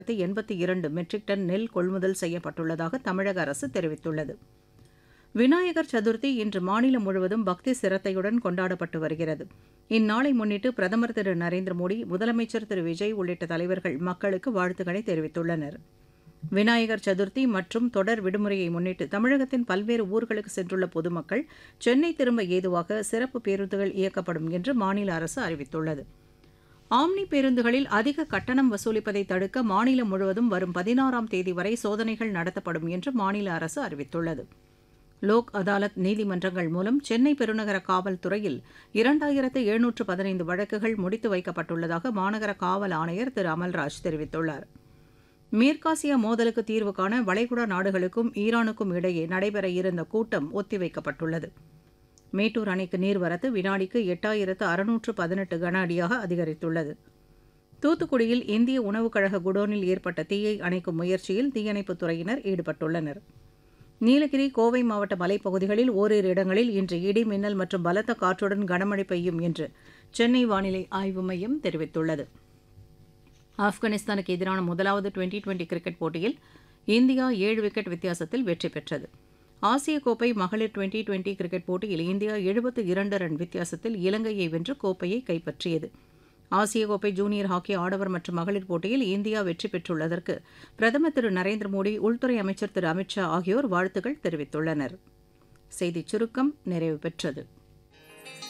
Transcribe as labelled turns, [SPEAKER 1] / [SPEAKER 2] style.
[SPEAKER 1] எண்பத்தி இரண்டு matric ton நெல் கொள்முதல் செய்யப்பட்டுள்ளதாக தமிழக அரசு தெரிவித்துள்ளது விநாயகர் சதுர்த்தி இன்று மாநிலம் முழுவதும் பக்தி சிரத்தையுடன் கொண்டாடப்பட்டு வருகிறது இந்நாளை முன்னிட்டு பிரதமர் திரு நரேந்திர மோடி முதலமைச்சர் திரு விஜய் உள்ளிட்ட தலைவர்கள் மக்களுக்கு வாழ்த்துக்களை தெரிவித்துள்ளனர் விநாயகர் சதுர்த்தி மற்றும் தொடர் விடுமுறையை முன்னிட்டு தமிழகத்தின் பல்வேறு ஊர்களுக்கு சென்றுள்ள பொதுமக்கள் சென்னை திரும்ப ஏதுவாக சிறப்பு பேருந்துகள் இயக்கப்படும் என்று மாநில அரசு அறிவித்துள்ளது ஆம்னி பேருந்துகளில் அதிக கட்டணம் வசூலிப்பதை தடுக்க மாநிலம் முழுவதும் வரும் பதினாறாம் தேதி வரை சோதனைகள் நடத்தப்படும் என்று மாநில அரசு அறிவித்துள்ளது லோக் அதாலத் நீதிமன்றங்கள் மூலம் சென்னை பெருநகர காவல்துறையில் இரண்டாயிரத்து எழுநூற்று பதினைந்து வழக்குகள் முடித்து வைக்கப்பட்டுள்ளதாக மாநகர காவல் ஆணையர் திரு அமல்ராஜ் தெரிவித்துள்ளார் மேற்காசிய மோதலுக்கு தீர்வு காண வளைகுடா நாடுகளுக்கும் ஈரானுக்கும் இடையே நடைபெற இருந்த கூட்டம் ஒத்திவைக்கப்பட்டுள்ளது மேட்டூர் அணைக்கு நீர்வரத்து வினாடிக்கு எட்டாயிரத்து அறுநூற்று பதினெட்டு கன அடியாக அதிகரித்துள்ளது தூத்துக்குடியில் இந்திய உணவுக் கழக குடோனில் ஏற்பட்ட தீயை அணைக்கும் முயற்சியில் தீயணைப்புத் துறையினர் ஈடுபட்டுள்ளனர் நீலகிரி கோவை மாவட்ட மலைப்பகுதிகளில் ஓரிரு இடங்களில் இன்று இடி மின்னல் மற்றும் பலத்த காற்றுடன் கனமழை பெய்யும் என்று சென்னை வானிலை ஆய்வு மையம் தெரிவித்துள்ளது ஆப்கானிஸ்தானுக்கு எதிரான முதலாவது டுவெண்டி டுவெண்டி கிரிக்கெட் போட்டியில் இந்தியா ஏழு விக்கெட் வித்தியாசத்தில் வெற்றி பெற்றது ஆசிய கோப்பை மகளிர் டுவெண்டி டுவெண்டி கிரிக்கெட் போட்டியில் இந்தியா எழுபத்து இரண்டு ரன் வித்தியாசத்தில் இலங்கையை வென்று கோப்பையை கைப்பற்றியது ஆசிய கோப்பை ஜூனியர் ஹாக்கி ஆடவர் மற்றும் மகளிர் போட்டியில் இந்தியா வெற்றி பெற்றுள்ளதற்கு பிரதமர் திரு நரேந்திர மோடி உள்துறை அமைச்சர் திரு அமித்ஷா ஆகியோர் வாழ்த்துக்கள் தெரிவித்துள்ளனர் செய்திச் சுருக்கம் நிறைவு பெற்றது